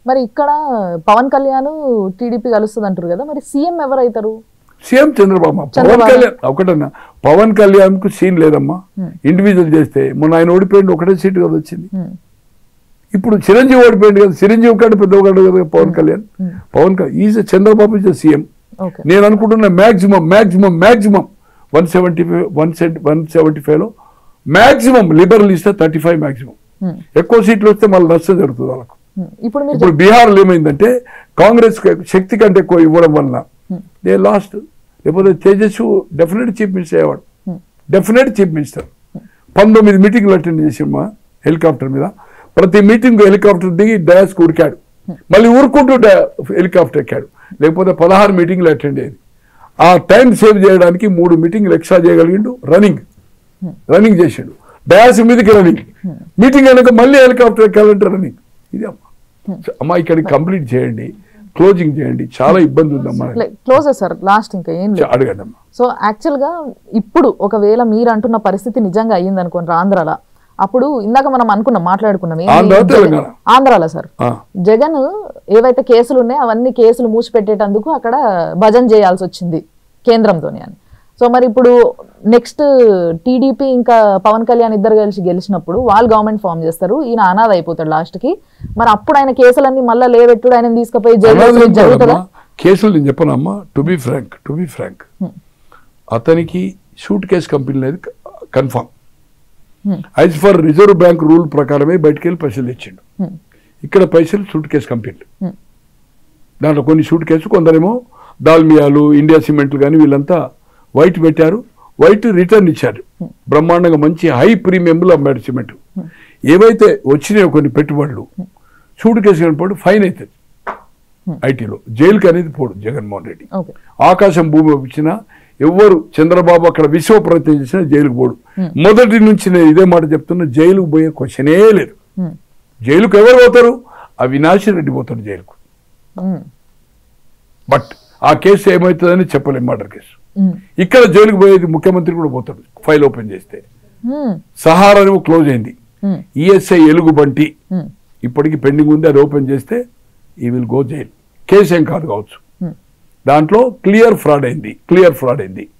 మరి ఇక్కడ పవన్ కళ్యాణ్ టీడీపీ కలుస్తుంది అంటారు కదా మరి సీఎం ఎవరైతారు సీఎం చంద్రబాబు పవన్ చంద్రబాబు. కళ్యాణ్ ఒకటన్నా పవన్ కళ్యాణ్ కు సీన్ లేదమ్మా ఇండివిజువల్ చేస్తే మొన్న ఆయన ఓడిపోయింది ఒకటే సీటు కదా వచ్చింది హ్మ్. ఇప్పుడు చిరంజీవి ఓడిపోయింది కదా చిరంజీవి కంటే పెద్ద ఒకటి కదా Pawan Kalyan Pawan Kalyan is Chandrababu is CM okay నేను అనుకుంటున్న maximum maximum maximum one seventy five one cent one seventy ఫైవ్లో మ్యాక్సిమం లిబరల్ ఇస్తే థర్టీ ఫైవ్ మ్యాక్సిమం హ్మ్. ఎక్కువ సీట్లు వస్తే మళ్ళీ నష్టం జరుగుతుంది వాళ్ళకు హ్మ్. ఇప్పుడు మీరు ఇప్పుడు బీహార్లో ఏమైందంటే కాంగ్రెస్ శక్తి కంటే ఎక్కువ ఇవ్వడం వలన దే లాస్ట్ లేకపోతే తేజస్సు డెఫినెట్ చీఫ్ మినిస్టర్ అయ్యేవాడు Hmm. డెఫినెట్ చీఫ్ మినిస్టర్ పంతొమ్మిది మీటింగ్లు అటెండ్ చేసామా హెలికాప్టర్ మీద ప్రతి మీటింగ్ హెలికాప్టర్ దిగి డయాస్ ఉరికాడు మళ్ళీ ఊరుకుంటూ డా- హెలికాప్టర్ ఎక్కాడు లేకపోతే పదహారు మీటింగ్లు అటెండ్ అయ్యేది ఆ టైం సేవ్ చేయడానికి మూడు మీటింగ్లు ఎక్స్ట్రా చేయగలిగిండు రన్నింగ్ రన్నింగ్ చేసాడు డయాస్ మీదకి రన్నింగ్ మీటింగ్ అయినాక మళ్ళీ హెలికాప్టర్ ఎక్కాలంటే రన్నింగ్ ఇది అమ్మా అమ్మా ఇక్కడికి కంప్లీట్ చేయండి క్లోజింగ్ చేయండి చాలా ఇబ్బంది ఉందమ్మా క్లోజ్ సార్ లాస్ట్ ఇంకా ఏం లేదు అడగండి అమ్మా సో యాక్చువల్గా ఇప్పుడు ఒకవేళ మీరు అంటున్న పరిస్థితి నిజంగా అయ్యింది అనుకోండి ఆంధ్రాలో అప్పుడు ఇందాక మనం అనుకున్నాం మాట్లాడుకున్నాం ఏంది? ఆంధ్ర, జగన్- తెలంగాణ. ఆంధ్రాలో సార్ ఆ. జగన్ ఏవైతే కేసులు ఉన్నాయో అవన్నీ కేసులు మూసిపెట్టేటందుకు అక్కడ భజన చేయాల్సి వచ్చింది కేంద్రంతోని అని సో మరి ఇప్పుడు నెక్స్ట్ టీడీపీ ఇంకా పవన్ కళ్యాణ్ ఇద్దరు కలిసి గెలిచినప్పుడు వాళ్ళు గవర్నమెంట్ ఫామ్ చేస్తారు ఈయన అనాథ అయిపోతాడు లాస్ట్ కి మరి అప్పుడు ఆయన కేసులన్నీ మళ్ళీ లేవెట్టుడు ఆయన తీసుకుపోయి జైలు అనాథ వేసుడు జరుగుతుందా కాదమ్మా. కేసులు నేను చెప్పనమ్మా to be frank to be frank అతనికి షూట్ కేసు కంపెనీ లేదు confirm Hmm. As far reserve bank rule ప్రకారమే బయటికి వెళ్ళి పైసలు ఇచ్చిండు Hmm. ఇక్కడ పైసలు షూట్ కేసు కంపెనీలు Hmm. దాంట్లో కొన్ని షూట్ కేసు కొందరేమో దాల్మియాలు ఇండియా సిమెంట్లు కానీ వీళ్ళంతా వైట్ పెట్టారు వైట్ రిటర్న్ ఇచ్చారు బ్రహ్మాండంగా మంచి హై ప్రీమియంలు అమ్మాడు సిమెంట్ ఏవైతే వచ్చినాయో కొన్ని పెట్టుబడులు షూట్ కేసు కనపడు ఫైన్ అవుతుంది ఐటీలో జైలుకి అనేది పోడు జగన్మోహన్ రెడ్డి ఓకే ఆకాశం భూమి ఇచ్చిన ఎవ్వరు చంద్రబాబు అక్కడ విశ్వ ప్రయత్నం చేసినా జైలుకు పోడు మొదటి నుంచి నేను ఇదే మాట చెప్తున్నా జైలుకు పోయే క్వశ్చనే లేదు జైలుకు ఎవరు పోతారు అవినాష్ రెడ్డి పోతాడు జైలుకు బట్ ఆ కేసు ఏమవుతుందని చెప్పలేం మర్డర్ కేసు ఇక్కడ జైలుకు పోయేది ముఖ్యమంత్రి కూడా పోతాడు ఫైల్ ఓపెన్ చేస్తే సహారా ఏమో క్లోజ్ అయింది ఈఎస్ఐ ఎలుగుబంటి ఇప్పటికి పెండింగ్ ఉంది అది ఓపెన్ చేస్తే ఈ విల్ గో జైల్ కేసు ఏం కాదు కావచ్చు దాంట్లో క్లియర్ ఫ్రాడ్ అయింది క్లియర్ ఫ్రాడ్ అయింది